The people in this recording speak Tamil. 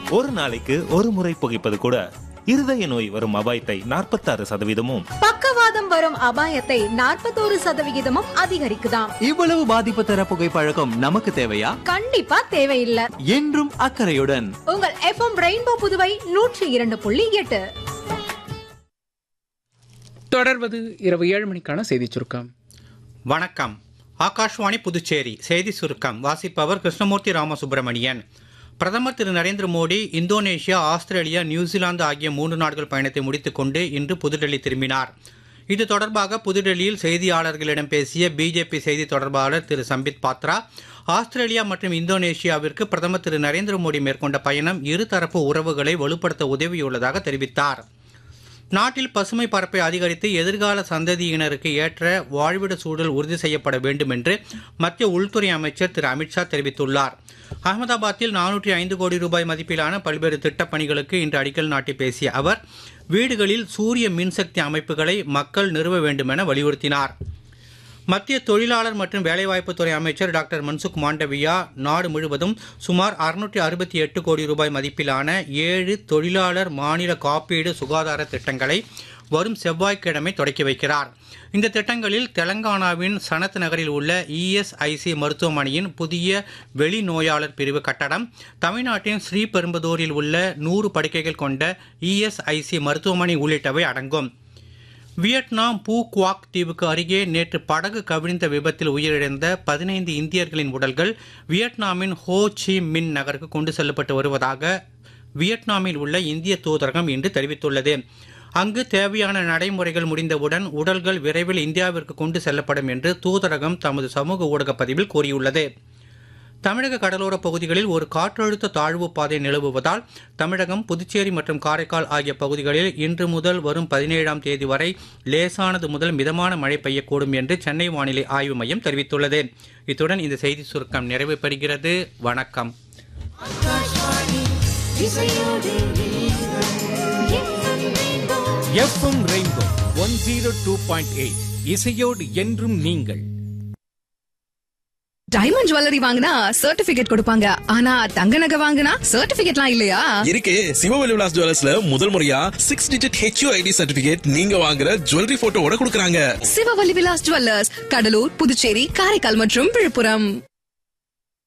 ஒரு நாளைக்கு ஒரு முறை புகைப்பது கூட இருதய நோய் வரும் அபாயத்தை நாற்பத்தாறு சதவீதமும் பக்கவாதம் வரும் அபாயத்தை நாற்பத்தோரு சதவிகிதமும் அதிகரிக்குதாம் இவ்வளவு பாதிப்பு தர புகைப்பழக்கம் நமக்கு தேவையா கண்டிப்பா தேவையில்லை என்றும் அக்கறையுடன் உங்கள் எஃப்எம் ரெயின்போ புதுவை நூற்றி இரண்டு புள்ளி எட்டு தொடர்வது இரவு ஏழு மணிக்கான செய்திச் சுருக்கம் வணக்கம் ஆகாஷ்வாணி புதுச்சேரி செய்தி சுருக்கம் வாசிப்பவர் கிருஷ்ணமூர்த்தி ராமசுப்பிரமணியன் பிரதமர் Thiru Narendra Modi Indonesia Australia New Zealand ஆகிய மூன்று நாட்கள் பயணத்தை முடித்துக்கொண்டு இன்று புதுடெல்லி திரும்பினார் இது தொடர்பாக புதுடெல்லியில் செய்தியாளர்களிடம் பேசிய பிஜேபி செய்தி தொடர்பாளர் திரு சம்பித் பாத்ரா ஆஸ்திரேலியா மற்றும் இந்தோனேஷியாவிற்கு பிரதமர் திரு நரேந்திர மோடி மேற்கொண்ட பயணம் இருதரப்பு உறவுகளை வலுப்படுத்த உதவியுள்ளதாக தெரிவித்தார் நாட்டில் பசுமை பரப்பை அதிகரித்து எதிர்கால சந்ததியினருக்கு ஏற்ற வாழ்விட சூழல் உறுதி செய்யப்பட வேண்டும் என்று மத்திய உள்துறை அமைச்சர் திரு அமித்ஷா தெரிவித்துள்ளார் அகமதாபாத்தில் நானூற்றி ஐந்து கோடி ரூபாய் மதிப்பிலான பல்வேறு திட்டப் பணிகளுக்கு இன்று அடிக்கல் நாட்டி பேசிய அவர் வீடுகளில் சூரிய மின்சக்தி அமைப்புகளை மக்கள் நிறுவ வேண்டுமென வலியுறுத்தினார் மத்திய தொழிலாளர் மற்றும் வேலைவாய்ப்புத்துறை அமைச்சர் டாக்டர் மன்சுக் மாண்டவியா நாடு முழுவதும் சுமார் அறுநூற்றி அறுபத்தி எட்டு கோடி ரூபாய் மதிப்பிலான ஏழு தொழிலாளர் மாநில காப்பீடு சுகாதார திட்டங்களை வரும் செவ்வாய்க்கிழமை தொடக்கி வைக்கிறார் இந்த திட்டங்களில் தெலங்கானாவின் சனத் நகரில் உள்ள இஎஸ்ஐசி மருத்துவமனையின் புதிய வெளிநோயாளர் பிரிவு கட்டடம் தமிழ்நாட்டின் ஸ்ரீபெரும்புதூரில் உள்ள நூறு படுக்கைகள் கொண்ட இஎஸ்ஐசி மருத்துவமனை உள்ளிட்டவை அடங்கும் வியட்நாம் பூ குவாக் தீவுக்கு அருகே நேற்று படகு கவிழ்ந்த விபத்தில் உயிரிழந்த பதினைந்து இந்தியர்களின் உடல்கள் வியட்நாமின் ஹோ சி மின் நகருக்கு கொண்டு செல்லப்பட்டு வருவதாக வியட்நாமில் உள்ள இந்திய தூதரகம் இன்று தெரிவித்துள்ளது அங்கு தேவையான நடைமுறைகள் முடிந்தவுடன் உடல்கள் விரைவில் இந்தியாவிற்கு கொண்டு செல்லப்படும் என்று தூதரகம் தமது சமூக ஊடக பதிவில் கூறியுள்ளது தமிழக கடலோர பகுதிகளில் ஒரு காற்றழுத்த தாழ்வு பாதை நிலவுவதால் தமிழகம் புதுச்சேரி மற்றும் காரைக்கால் ஆகிய பகுதிகளில் இன்று முதல் வரும் பதினேழாம் தேதி வரை லேசானது முதல் மிதமான மழை பெய்யக்கூடும் என்று சென்னை வானிலை ஆய்வு மையம் தெரிவித்துள்ளது இத்துடன் இந்த செய்தி சுருக்கம் நிறைவு பெறுகிறது வணக்கம் FM rainbow one zero two point eight இசையோடு என்றும் நீங்கள் டைமண்ட் ஜுவல்லரி வாங்கினா சர்டிபிகேட் கொடுப்பாங்க ஆனா தங்க நகை வாங்கினா சர்டிபிகேட்லாம் இல்லையா இருக்கு சிவவெளி விலாஸ் ஜுவல்லர்ஸ்ல முதல் முறையா six digit HU ID certificate நீங்க வாங்குற ஜுவல்லரி போட்டோவோட கொடுக்கறாங்க சிவவல்லி விலாஸ் ஜுவல்லர்ஸ் கடலூர் புதுச்சேரி காரைக்கால் மற்றும் விழுப்புரம்